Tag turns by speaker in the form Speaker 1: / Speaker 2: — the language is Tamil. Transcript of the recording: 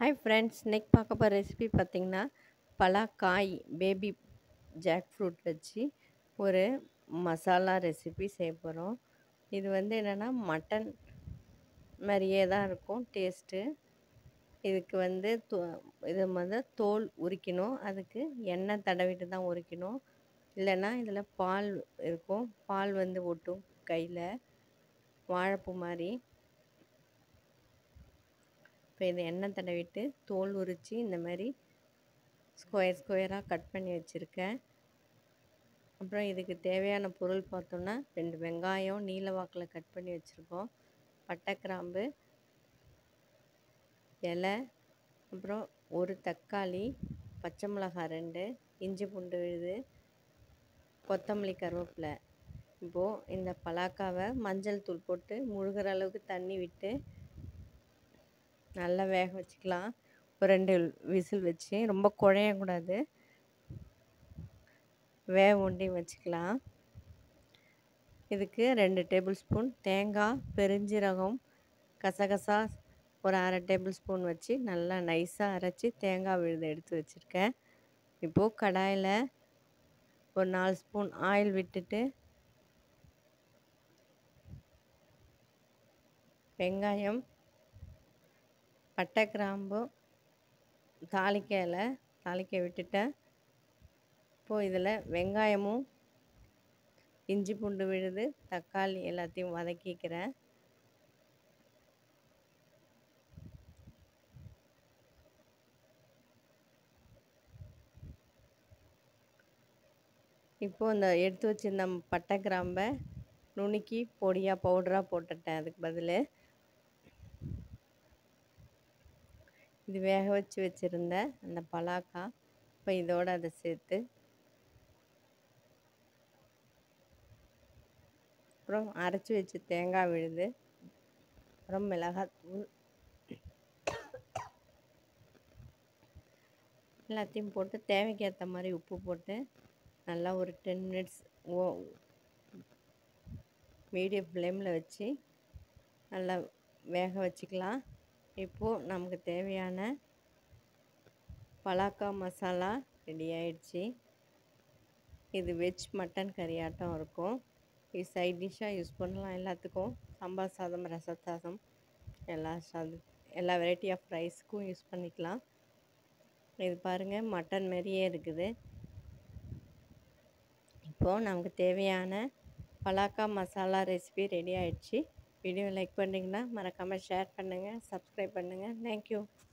Speaker 1: ஹாய் ஃப்ரெண்ட்ஸ் இன்னைக்கு பார்க்க போகிற ரெசிபி பார்த்திங்கன்னா பலாக்காய் பேபி ஜாக் ஃப்ரூட் வச்சு ஒரு மசாலா ரெசிபி செய்ய போகிறோம் இது வந்து என்னென்னா மட்டன் மாதிரியே தான் இருக்கும் டேஸ்ட்டு இதுக்கு வந்து தோ இது வந்து தோல் உரிக்கணும் அதுக்கு எண்ணெய் தடவிட்டு தான் உரிக்கணும் இல்லைன்னா இதில் பால் இருக்கும் பால் வந்து ஒட்டும் கையில் வாழைப்பூ மாதிரி இப்போ இதை எண்ணெய் தடவிட்டு தோல் உரித்து இந்த மாதிரி ஸ்கொயர் ஸ்கொயராக கட் பண்ணி வச்சுருக்கேன் அப்புறம் இதுக்கு தேவையான பொருள் பார்த்தோன்னா ரெண்டு வெங்காயம் நீல வாக்கில் கட் பண்ணி வச்சுருக்கோம் பட்டை கிராம்பு இலை அப்புறம் ஒரு தக்காளி பச்சை மிளகாய் ரெண்டு இஞ்சி பூண்டு விழுது கொத்தமல்லி கருவேப்பிலை இப்போது இந்த பலாக்காவை மஞ்சள் தூள் போட்டு முழுகிற அளவுக்கு தண்ணி விட்டு நல்லா வேக வச்சுக்கலாம் ஒரு ரெண்டு விசில் வச்சு ரொம்ப குழையக்கூடாது வேக ஒண்டி வச்சுக்கலாம் இதுக்கு ரெண்டு டேபிள் ஸ்பூன் தேங்காய் பெருஞ்சீரகம் கசகசா ஒரு அரை டேபிள் ஸ்பூன் வச்சு நல்லா நைஸாக அரைச்சி தேங்காய் விழுது எடுத்து வச்சுருக்கேன் இப்போது கடாயில் ஒரு நாலு ஸ்பூன் ஆயில் விட்டுட்டு வெங்காயம் பட்டை கிராம்பு தாளிக்கையில் தாளிக்க விட்டுட்டேன் இப்போது இதில் வெங்காயமும் இஞ்சி பூண்டு விழுது தக்காளி எல்லாத்தையும் வதக்கிக்கிறேன் இப்போது இந்த எடுத்து வச்சிருந்த பட்டை கிராம்பை நுணுக்கி பொடியாக பவுடராக போட்டுட்டேன் அதுக்கு பதில் இது வேக வச்சு வச்சுருந்த அந்த பலாக்கா இப்போ இதோடு அதை சேர்த்து அப்புறம் அரைச்சி வச்சு தேங்காய் விழுது அப்புறம் மிளகாத்தூள் எல்லாத்தையும் போட்டு தேவைக்கு ஏற்ற மாதிரி உப்பு போட்டு நல்லா ஒரு டென் மினிட்ஸ் ஓ மீடியம் ஃப்ளேமில் வச்சு நல்லா வேக வச்சுக்கலாம் இப்போது நமக்கு தேவையான பலாக்கா மசாலா ரெடி ஆயிடுச்சு இது வெஜ் மட்டன் கறி ஆட்டம் இருக்கும் இது சைட் டிஷ்ஷாக யூஸ் பண்ணலாம் எல்லாத்துக்கும் சாம்பார் சாதம் ரச சாதம் எல்லா சாத எல்லா வெரைட்டி ஆஃப் ரைஸ்க்கும் யூஸ் பண்ணிக்கலாம் இது பாருங்கள் மட்டன் மாதிரியே இருக்குது இப்போது நமக்கு தேவையான பலாக்கா மசாலா ரெசிபி ரெடி ஆயிடுச்சு வீடியோ லைக் பண்ணிங்கன்னா மறக்காமல் ஷேர் பண்ணுங்கள் சப்ஸ்கிரைப் பண்ணுங்கள் தேங்க்யூ